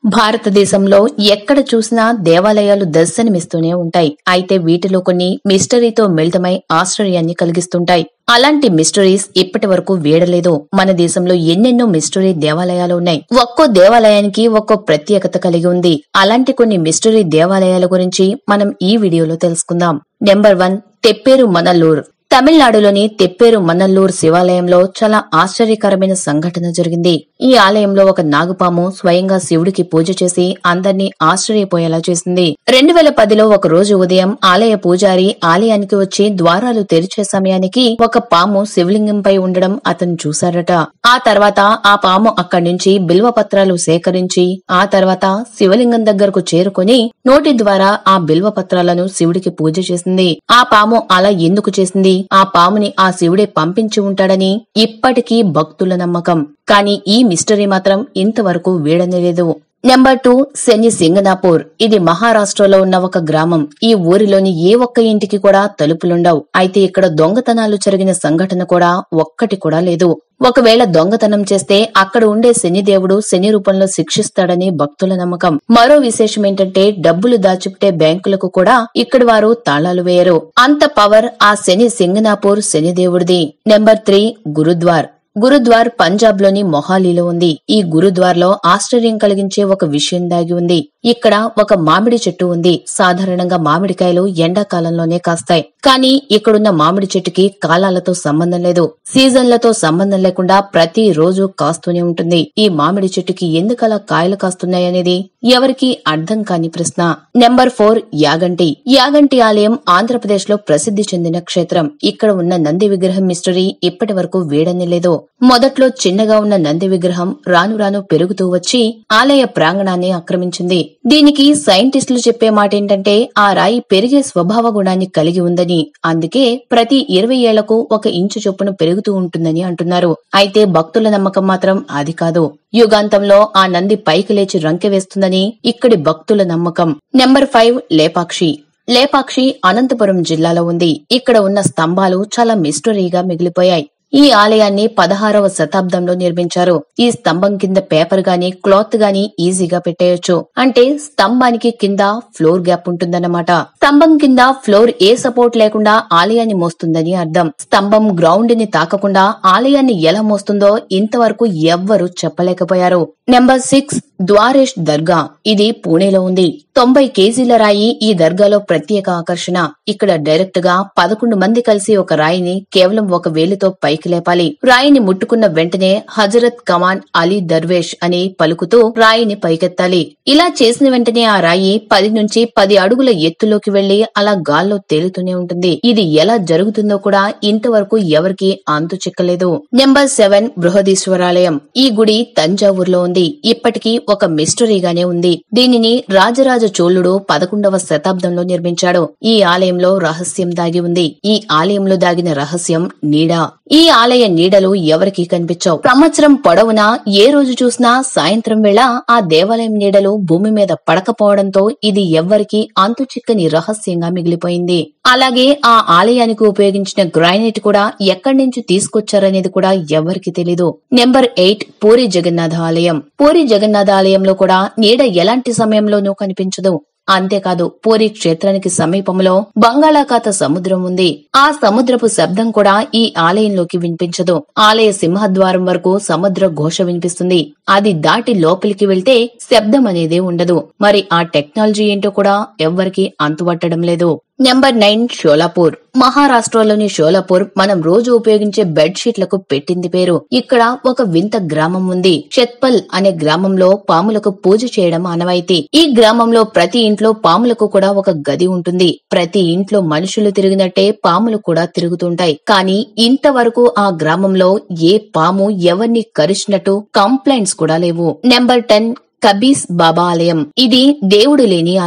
భారతదేశంలో ఎక్కడ చూసినా దేవాలయాలు దర్శనమిస్తూనే ఉంటాయి అయితే వీటిలో కొన్ని మిస్టరీతో మిళితమై ఆశ్చర్యాన్ని కలిగిస్తుంటాయి అలాంటి మిస్టరీస్ ఇప్పటి వరకు వీడలేదు మన దేశంలో ఎన్నెన్నో మిస్టరీ దేవాలయాలు ఉన్నాయి ఒక్కో దేవాలయానికి ఒక్కో ప్రత్యేకత కలిగి ఉంది అలాంటి కొన్ని మిస్టరీ దేవాలయాల గురించి మనం ఈ వీడియోలో తెలుసుకుందాం నెంబర్ వన్ తెప్పేరు మనల్లూర్ తమిళనాడులోని తెప్పేరు మన్నల్లూర్ శివాలయంలో చాలా ఆశ్చర్యకరమైన సంఘటన జరిగింది ఈ ఆలయంలో ఒక నాగుపాము స్వయంగా శివుడికి పూజ చేసి అందర్నీ ఆశ్చర్యపోయేలా చేసింది రెండు వేల పదిలో ఒక రోజు ఉదయం ఆలయ పూజారి ఆలయానికి వచ్చి ద్వారాలు తెరిచే సమయానికి ఒక పాము శివలింగంపై ఉండడం అతను చూశారట ఆ తర్వాత ఆ పాము అక్కడి నుంచి బిల్వ పత్రాలు సేకరించి ఆ తర్వాత శివలింగం దగ్గరకు చేరుకొని నోటి ద్వారా ఆ బిల్వ పత్రాలను శివుడికి పూజ చేసింది ఆ పాము అలా ఎందుకు చేసింది ఆ పాముని ఆ శివుడే పంపించి ఉంటాడని ఇప్పటికీ భక్తుల నమ్మకం కానీ ఈ మిస్టరీ మాత్రం ఇంతవరకు వీడనిలేదు నెంబర్ టూ శని సింగనాపూర్ ఇది మహారాష్ట్రలో ఉన్న ఒక గ్రామం ఈ ఊరిలోని ఏ ఒక్క ఇంటికి కూడా తలుపులుండవు అయితే ఇక్కడ దొంగతనాలు జరిగిన సంఘటన కూడా ఒక్కటి కూడా లేదు ఒకవేళ దొంగతనం చేస్తే అక్కడ ఉండే శనిదేవుడు శని రూపంలో శిక్షిస్తాడని భక్తుల నమ్మకం మరో విశేషం ఏంటంటే డబ్బులు దాచిపెట్టే బ్యాంకులకు కూడా ఇక్కడి వారు తాళాలు వేయరు అంత పవర్ ఆ శని సింగనాపూర్ శనిదేవుడిది నెంబర్ త్రీ గురుద్వార్ గురుద్వార్ పంజాబ్ లోని మొహాలీలో ఉంది ఈ గురుద్వార్లో ఆశ్చర్యం కలిగించే ఒక విషయం దాగి ఉంది ఇక్కడ ఒక మామిడి చెట్టు ఉంది సాధారణంగా మామిడికాయలు ఎండాకాలంలోనే కాస్తాయి కానీ ఇక్కడున్న మామిడి చెట్టుకి కాలాలతో సంబంధం లేదు సీజన్లతో సంబంధం లేకుండా ప్రతి రోజు కాస్తూనే ఉంటుంది ఈ మామిడి చెట్టుకి ఎందుకలా కాయలు కాస్తున్నాయనేది ఎవరికి అర్థం కాని ప్రశ్న నెంబర్ ఫోర్ యాగంటి యాగంటి ఆలయం ఆంధ్రప్రదేశ్ లో ప్రసిద్ధి చెందిన క్షేత్రం ఇక్కడ ఉన్న నంది విగ్రహం మిస్టరీ ఇప్పటి వరకు వీడని లేదు మొదట్లో చిన్నగా ఉన్న నంది విగ్రహం రాను రాను పెరుగుతూ వచ్చి ఆలయ ప్రాంగణాన్ని ఆక్రమించింది దీనికి సైంటిస్టులు చెప్పే మాట ఏంటంటే ఆ రాయి పెరిగే స్వభావ గుణాన్ని కలిగి ఉందని అందుకే ప్రతి ఇరవై ఏళ్లకు ఒక ఇంచు చొప్పున పెరుగుతూ ఉంటుందని అంటున్నారు అయితే భక్తుల నమ్మకం మాత్రం అది కాదు యుగాంతంలో ఆ నంది పైకి లేచి రంకె వేస్తుందని ఇక్కడి భక్తుల నమ్మకం నెంబర్ ఫైవ్ లేపాక్షి లేపాక్షి అనంతపురం జిల్లాలో ఉంది ఇక్కడ ఉన్న స్తంభాలు చాలా మిస్టరీగా మిగిలిపోయాయి ఈ ఆలయాన్ని పదహారవ శతాబ్దంలో నిర్మించారు ఈ స్తంభం కింద పేపర్ గాని క్లాత్ గాని ఈజీగా పెట్టేయొచ్చు అంటే స్తంభానికి కింద ఫ్లోర్ గ్యాప్ ఉంటుందన్నమాట స్తంభం కింద ఫ్లోర్ ఏ సపోర్ట్ లేకుండా ఆలయాన్ని మోస్తుందని అర్థం స్తంభం గ్రౌండ్ ని తాకకుండా ఆలయాన్ని ఎలా మోస్తుందో ఇంతవరకు ఎవ్వరూ చెప్పలేకపోయారు నెంబర్ సిక్స్ ద్వారేష్ దర్గా ఇది పూణేలో ఉంది తొంభై కేజీల రాయి ఈ దర్గాలో ప్రత్యేక ఆకర్షణ ఇక్కడ డైరెక్ట్ గా పదకొండు మంది కలిసి ఒక రాయిని కేవలం ఒక వేలితో పైకి లేపాలి రాయిని ముట్టుకున్న వెంటనే హజరత్ కమాన్ అలీ దర్వేష్ అని పలుకుతూ రాయిని పైకెత్తాలి ఇలా చేసిన వెంటనే ఆ రాయి పది నుంచి పది అడుగుల ఎత్తులోకి వెళ్లి అలా గాల్లో తేలుతూనే ఉంటుంది ఇది ఎలా జరుగుతుందో కూడా ఇంతవరకు ఎవరికి అంతు చిక్కలేదు నెంబర్ సెవెన్ బృహదీశ్వరాలయం ఈ గుడి తంజావూరులో ఉంది ఇప్పటికీ ఒక మిస్టరీగానే ఉంది దీనిని రాజరాజ చోళుడు పదకొండవ శతాబ్దంలో నిర్మించాడు ఈ ఆలయంలో రహస్యం దాగి ఉంది ఈ ఆలయంలో దాగిన రహస్యం నీడ ఈ ఆలయ నీడలు ఎవరికీ కనిపించవు సంవత్సరం పొడవునా ఏ రోజు చూసినా సాయంత్రం వేళ ఆ దేవాలయం నీడలు భూమి మీద పడకపోవడంతో ఇది ఎవ్వరికీ అంతు చిక్కని రహస్యంగా మిగిలిపోయింది అలాగే ఆ ఆలయానికి ఉపయోగించిన గ్రానైట్ కూడా ఎక్కడి నుంచి తీసుకొచ్చారనేది కూడా ఎవరికి తెలీదు నెంబర్ ఎయిట్ పూరి జగన్నాథ ఆలయం పూరి జగన్నాథ ఆలయంలో కూడా నీడ ఎలాంటి సమయంలోనూ కనిపించదు అంతేకాదు పూరి క్షేత్రానికి సమీపంలో బంగాళాఖాత సముద్రం ఉంది ఆ సముద్రపు శబ్దం కూడా ఈ ఆలయంలోకి వినిపించదు ఆలయ సింహద్వారం వరకు సముద్ర ఘోష వినిపిస్తుంది అది దాటి లోపలికి వెళ్తే శబ్దం అనేది ఉండదు మరి ఆ టెక్నాలజీ ఏంటో కూడా ఎవ్వరికి అంతుపట్టడం లేదు నెంబర్ నైన్ షోలాపూర్ మహారాష్ట్రలోని షోలాపూర్ మనం రోజు ఉపయోగించే బెడ్ షీట్లకు పెట్టింది పేరు ఇక్కడ ఒక వింత గ్రామం ఉంది చెత్పల్ అనే గ్రామంలో పాములకు పూజ చేయడం ఆనవాయితీ ఈ గ్రామంలో ప్రతి ఇంట్లో పాములకు కూడా ఒక గది ఉంటుంది ప్రతి ఇంట్లో మనుషులు తిరిగినట్టే పాములు కూడా తిరుగుతుంటాయి కానీ ఇంతవరకు ఆ గ్రామంలో ఏ పాము ఎవరిని కరిచినట్టు కంప్లైంట్స్ కూడా లేవు నెంబర్ టెన్ కబీస్ బాబా ఆలయం ఇది దేవుడు లేని ఆలయం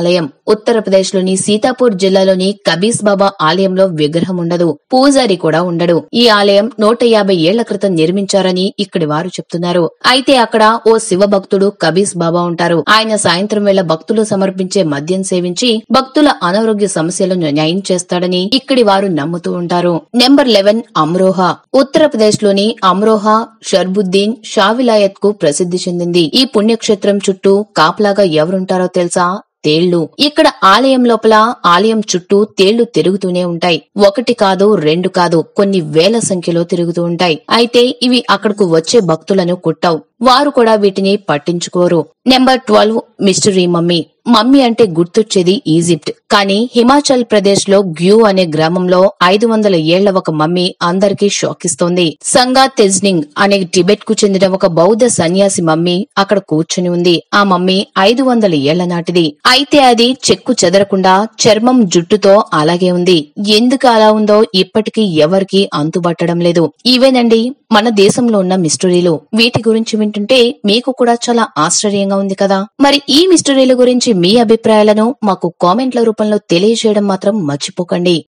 ఉత్తరప్రదేశ్ లోని సీతాపూర్ జిల్లాలోని కబీస్ బాబా ఆలయంలో విగ్రహం ఉండదు పూజారి కూడా ఉండడు ఈ ఆలయం నూట యాభై ఏళ్ల క్రితం నిర్మించారని ఇక్కడి వారు చెప్తున్నారు అయితే అక్కడ ఓ శివ భక్తుడు కబీస్ బాబా ఉంటారు ఆయన సాయంత్రం వేళ భక్తులు సమర్పించే మద్యం సేవించి భక్తుల అనారోగ్య సమస్యలను న్యాయం చేస్తాడని ఇక్కడి వారు నమ్ముతూ ఉంటారు నెంబర్ లెవెన్ అమ్రోహా ఉత్తరప్రదేశ్ లోని అమ్రోహా షర్బుద్దీన్ షావిలాయత్ కు ప్రసిద్ధి చెందింది ఈ పుణ్యక్షేత్రం చుట్టూ కాపలాగా ఎవరుంటారో తెలుసా తేళ్లు ఇక్కడ ఆలయం లోపల ఆలయం చుట్టూ తేళ్లు తిరుగుతూనే ఉంటాయి ఒకటి కాదు రెండు కాదు కొన్ని వేల సంఖ్యలో తిరుగుతూ ఉంటాయి అయితే ఇవి అక్కడకు వచ్చే భక్తులను కుట్టవు వారు కూడా వీటిని పట్టించుకోరు number twelve mystery mummy mummy అంటే గుర్తొచ్చేది ఈజిప్ట్ కానీ హిమాచల్ ప్రదేశ్ లో గ్యూ అనే గ్రామంలో ఐదు వందల ఏళ్ల ఒక మమ్మీ అందరికీ షాక్ ఇస్తోంది సంగా తెజ్నింగ్ అనే టిబెట్ కు చెందిన ఒక బౌద్ధ సన్యాసి మమ్మీ అక్కడ కూర్చుని ఉంది ఆ మమ్మీ ఐదు వందల ఏళ్ల నాటిది అయితే అది చెక్కు చెదరకుండా చర్మం జుట్టుతో అలాగే ఉంది ఎందుకు అలా ఉందో ఇప్పటికీ ఎవరికీ అంతుబట్టడం లేదు ఇవేనండి మన దేశంలో ఉన్న మిస్టరీలు వీటి గురించి వింటుంటే మీకు కూడా చాలా ఆశ్చర్యంగా ఉంది కదా మరి ఈ మిస్టరీల గురించి మీ అభిప్రాయాలను మాకు కామెంట్ల రూపంలో తెలియజేయడం మాత్రం మర్చిపోకండి